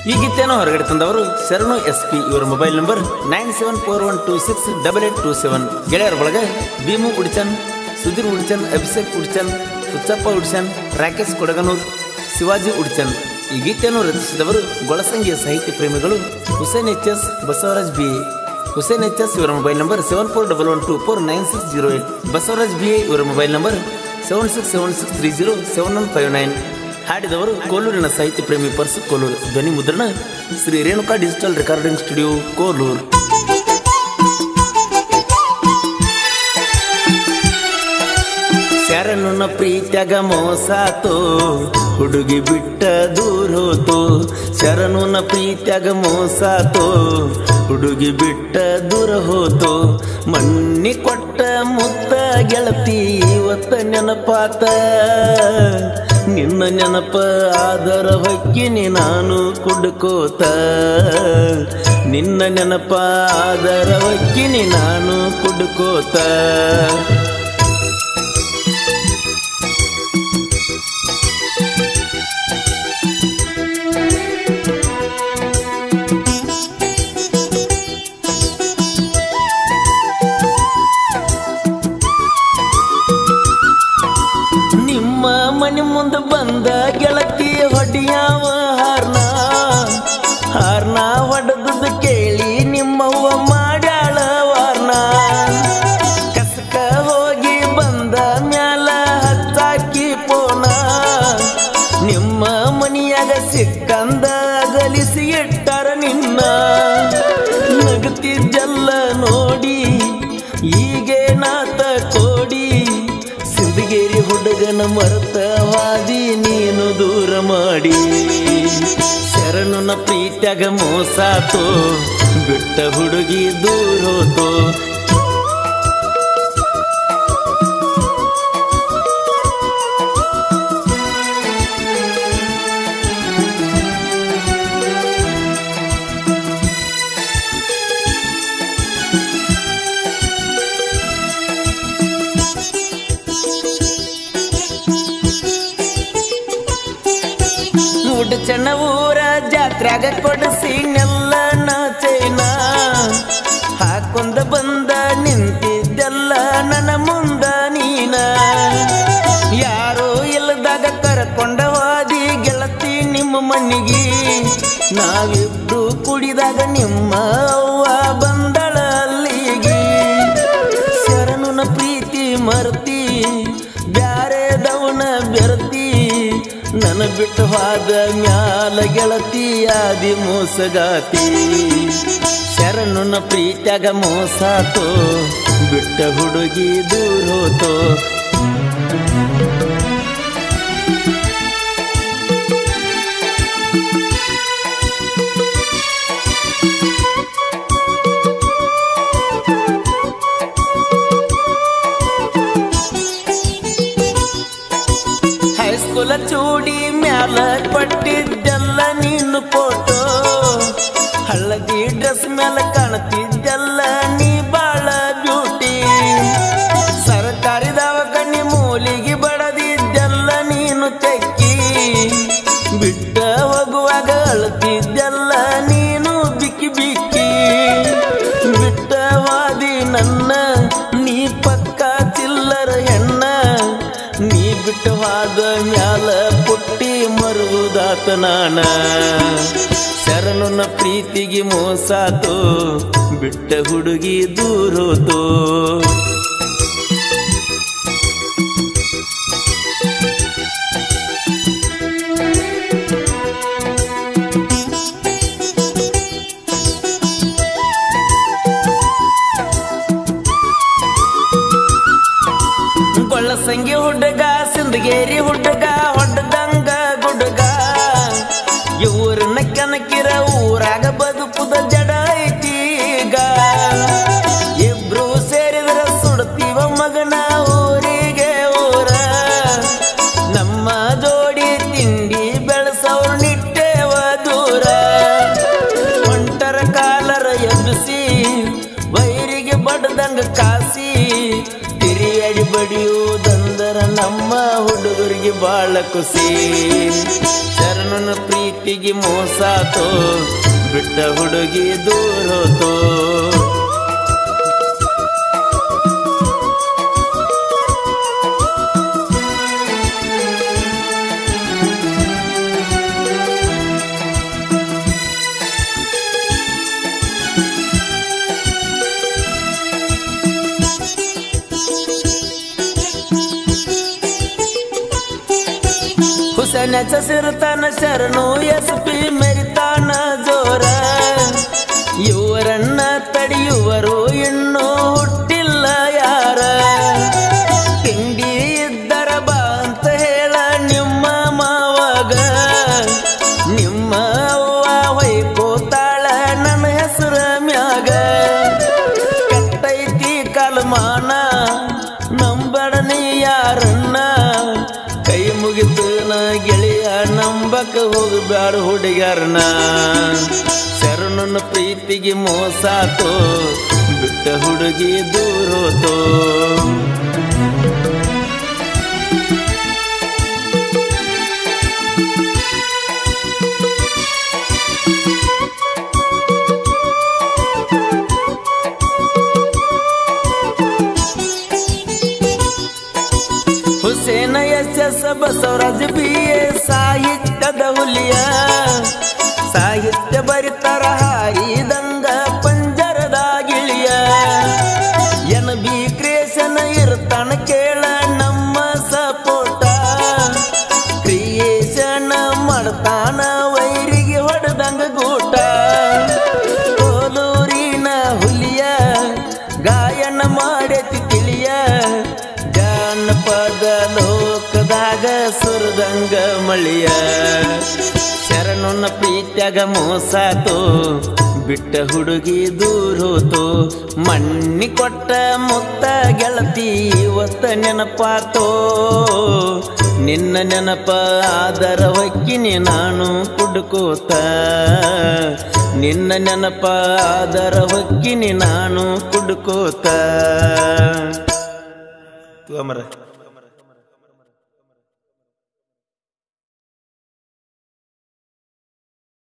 ಈ ಗೀತೆಯನ್ನು ಹೊರಗಡೆ ತಂದವರು ಶರಣು ಎಸ್ ಪಿ ಇವರ mobile number nine seven four one two six double eight two seven ಗೆಳೆಯರ ಬಳಗ ಭೀಮು ಉಡ್ಚನ್ ಸುಧೀರ್ ಉಡ್ಚನ್ ಅಭಿಷೇಕ್ ಉಡ್ಚನ್ ಹುಚ್ಚಪ್ಪ ಉಡ್ಚನ್ ರಾಕೇಶ್ ಕೊಡಗನೂರ್ ಶಿವಾಜಿ ಉಡ್ಚನ್ ಈ ಗೀತೆಯನ್ನು ರಚಿಸಿದವರು ಗೊಳಸಂಗಿಯ ಸಾಹಿತ್ಯ ಪ್ರೇಮಿಗಳು Hussain H S Basavaraj B A Hussain H S ಇವರ mobile number seven four double one two four nine six zero eight Basavaraj B A ಇವರ mobile number seven six seven six three zero seven one five nine ಹಾಡಿದವರು ಕೋಲೂರಿನ ಸಾಹಿತ್ಯ ಪ್ರೇಮಿ ಪರ್ಸು ಕೋಲೂರು ಧ್ವನಿ ಮುದ್ರಣ Shri Renuka digital recording studio Koluru ಶರಣನ ಪ್ರೀತ್ಯಾಗ ಮೋಸಾತೋ ಹುಡುಗಿ ಬಿಟ್ಟ ದೂರ ಹೋತು ಶರಣನ ಪ್ರೀತ್ಯಾಗ ಮೋಸಾತೋ ಹುಡುಗಿ ಬಿಟ್ಟ ದೂರ ಹೋತು ಮಣ್ಣಿ ಕೊಟ್ಟ ಮುತ್ತ ಗೆಳತಿ ಇವತ್ತ ನೆನಪಾತ ನಿನ್ನ ನೆನಪ ಆದರ ಹೊಕ್ಕಿನಿ ನಾನು ಕುಡ್ಕೋತ ನಿನ್ನ ನೆನಪ ಆದರ ಹೊಕ್ಕಿನಿ ನಾನು ಕುಡ್ಕೋತ ನಿಮ್ಮ ಮನೆ ಮುಂದೆ ಬಂದ ಗೆಳತಿ ಹೊಡಿಯಾವ ಹಾರ್ನ ಹಾರ್ನ ಹೊಡೆದದ್ದು ಕೇಳಿ ನಿಮ್ಮವ್ವ ಮಾಡ್ಯಾಳ ವಾರ್ನ ಕಸಕ ಹೋಗಿ ಬಂದ ಮ್ಯಾಲ ಹತ್ತಾಕಿ ಪೋನ ನಿಮ್ಮ ಮನಿಯಾಗ ಸಿಕ್ಕಂದ ಗಲಿಸಿ ಇಟ್ಟಾರ ನಿನ್ನ ನಗತಿದ್ದೆಲ್ಲ ನೋಡಿ ಈಗೇನಾತ ಕೋಡಿ ಸಿಂದಗೇರಿ ಹುಡುಗನ ಮರೆತ ವಾದಿ ನೀನು ದೂರ ಮಾಡಿ ಶರಣನ ಪ್ರೀತ್ಯಾಗ ಮೋಸಾತೋ ಬಿಟ್ಟ ಹುಡುಗಿ ದೂರ ಹೋತೋ ಚಣ್ಣ ಊರ ಜಾತ್ರ್ಯಾಗ ಕೊಡಿಸಿ ನೆಲ್ಲ ಚೈನ ಹಾಕೊಂದ ಬಂದ ನಿಂತಿದ್ದೆಲ್ಲ ನನ್ನ ಮುಂದ ನೀನ ಯಾರೋ ಇಲ್ಲದಾಗ ಕರ್ಕೊಂಡ ಹೋದಿ ಗೆಳತಿ ನಿಮ್ಮ ಮಣ್ಣಿಗೆ ನಾವಿಬ್ರು ಕುಡಿದಾಗ ನಿಮ್ಮ ಅವ್ವ ಬಂದಳ ಅಲ್ಲಿಗೆ ಶರಣನ ಪ್ರೀತಿ ಮರ್ತಿ ಬ್ಯಾರೆದವನ ಬೆರತಿ ನನ್ನ ಬಿಟ್ಟು ಹೋದ ಮ್ಯಾಲ ಗೆಳತಿ ಆದಿ ಮೋಸಗಾತಿ ಶರಣನ ಪ್ರೀತ್ಯಾಗ ಮೋಸಾತೋ ಬಿಟ್ಟ ಹುಡುಗಿ ದೂರ ಹೋತೋ ಹೈಸ್ಕೂಲ ಚೂಡಿ ಮ್ಯಾಲ ಕೊಟ್ಟಿದ್ದೆಲ್ಲ ನೀನು ಫೋಟೋ ಹಳ್ಳದಿ ಡ್ರೆಸ್ ಮ್ಯಾಲ ಕಾಣ್ತಿದ್ದೆಲ್ಲ ನೀ ಬಾಳ ಬ್ಯೂಟಿ ಸರ್ಕಾರಿ ದವಾಖಾನಿ ಮೂಲಿಗೆ ಬಡದಿದ್ದೆಲ್ಲ ನೀನು ತೆಕ್ಕಿ ಬಿಟ್ಟ ಹೋಗುವಾಗ ಅಳ್ತಿದ್ದೆಲ್ಲ ನೀನು ಬಿಕ್ಕಿ ಬಿಕ್ಕಿ ಬಿಟ್ಟ ವಾದಿ ನನ್ನ ನೀ ಪಕ್ಕ ಚಿಲ್ಲರ ಹೆಣ್ಣ ನೀ ಬಿಟ್ಟು ಹೋದ ಮ್ಯಾಲ ಪುಟ್ಟಿ ಮರುವುದಾತ ನಾನ ಶರಣನ ಪ್ರೀತಿಗೆ ಮೋಸಾತೋ ಬಿಟ್ಟ ಹುಡುಗಿ ದೂರೋತೋ ಗೊಳ್ಳಸಂಗಿ ಹುಡುಗ ಸಿಂದಗೇರಿ ಹುಡುಗ ಹೊಡ್ದಂಗ ಗುಡುಗ ಇವ್ರನ್ನ ಕನಕಿರ ಊರಾಗ ಬದುಕುದ ಜಡ ಐತೀಗ ಇಬ್ರು ಸೇರಿದ್ರ ಸುಡ್ತೀವ ಮಗನ ಊರಿಗೆ ಊರ ನಮ್ಮ ಜೋಡಿ ತಿಂಡಿ ಬೆಳೆಸವ್ರು ನಿಟ್ಟೇವ ದೂರ ಹೊಂಟರ ಕಾಲರ ಎಬ್ಬಿಸಿ ವೈರಿಗೆ ಬಡ್ದಂಗ ಕಾಸಿ ತಿರಿಯಡಿ ಬಡಿಯುವುದಂದರ ನಮ್ಮ ಹುಡುಗರಿಗೆ ಬಾಳ ಖುಷಿ ಶರಣನ ಪ್ರೀತಿ ಪ್ರೀತಿಗೆ ಮೋಸಾತೋ ಬಿಟ್ಟ ಹುಡುಗಿ ದೂರ ಹೋತೋ हुसैनाच्या शिरताना शरणू ಎಸ್ ಪಿ ಮೆರಿತಾನ ಜೋರ ಇವರನ್ನ ತಡೆಯುವರು ಇನ್ನೂ ಹುಟ್ಟಿಲ್ಲ ಯಾರ ತಿಂಡಿ ಇದ್ದರ ಬಾ ಅಂತ ಹೇಳ ನಿಮ್ಮ ಮಾವಾಗ ನಿಮ್ಮ ಅವ್ವ ಹೊಯ್ಕೋತಾಳ ನನ್ನ ಹೆಸರ ಮ್ಯಾಗ ಕಟ್ಟೈತಿ ಕಲ್ಮಾನ ನಂಬಡನಿ ಯಾರನ್ನ ಕೈ ಮುಗಿತು ನ ಗೆಳೆಯ ನಂಬಕ ಹೋಗಬ್ಯಾಡ ಹುಡುಗರನ ಶರಣನ ಪ್ರೀತಿಗೆ ಮೋಸಾತೋ ಬಿಟ್ಟ ಹುಡುಗಿ ದೂರೋತೋ Hussain S S Basavaraja B A ಸಾಹಿತ್ಯದ ಹುಲಿಯ ಸಾಹಿತ್ಯ ಬರಿತರ ಹಾರಿದಂಗ ಪಂಜರದ ಗಿಳಿಯ ಎನ್ ಬಿ ಕ್ರಿಯೇಷನ್ ಇರ್ತಾನ ಕೇಳ ನಮ್ಮ ಸಪೋಟ ಕ್ರಿಯೇಷನ್ ಮಾಡ್ತಾನ ವೈರಿಗೆ ಹೊಡೆದಂಗ ಗೂಟ ಕೋಲೂರಿನ ಹುಲಿಯ ಗಾಯನ ಮಾಡೈತಿ ತಿಳಿಯ ಜಾನಪದ ಲೋಕದಾಗ ಸುರದಂಗ ಮಳಿಯ ಶರಣನ ಪ್ರೀತ್ಯಾಗ ಮೋಸಾತೋ ಬಿಟ್ಟ ಹುಡುಗಿ ದೂರೋತೋ ಮಣ್ಣಿ ಕೊಟ್ಟ ಮುತ್ತ ಗೆಳತಿ ಇವತ್ತ ನೆನಪಾತೋ ನಿನ್ನ ನೆನಪ ಆದರ ಹೊಕ್ಕಿನಿ ನಾನು ಕುಡ್ಕೋತ ನಿನ್ನ ನೆನಪ ಆದರ ಹೊಕ್ಕಿನಿ ನಾನು ಕುಡ್ಕೋತ ತೂ ಅಮರ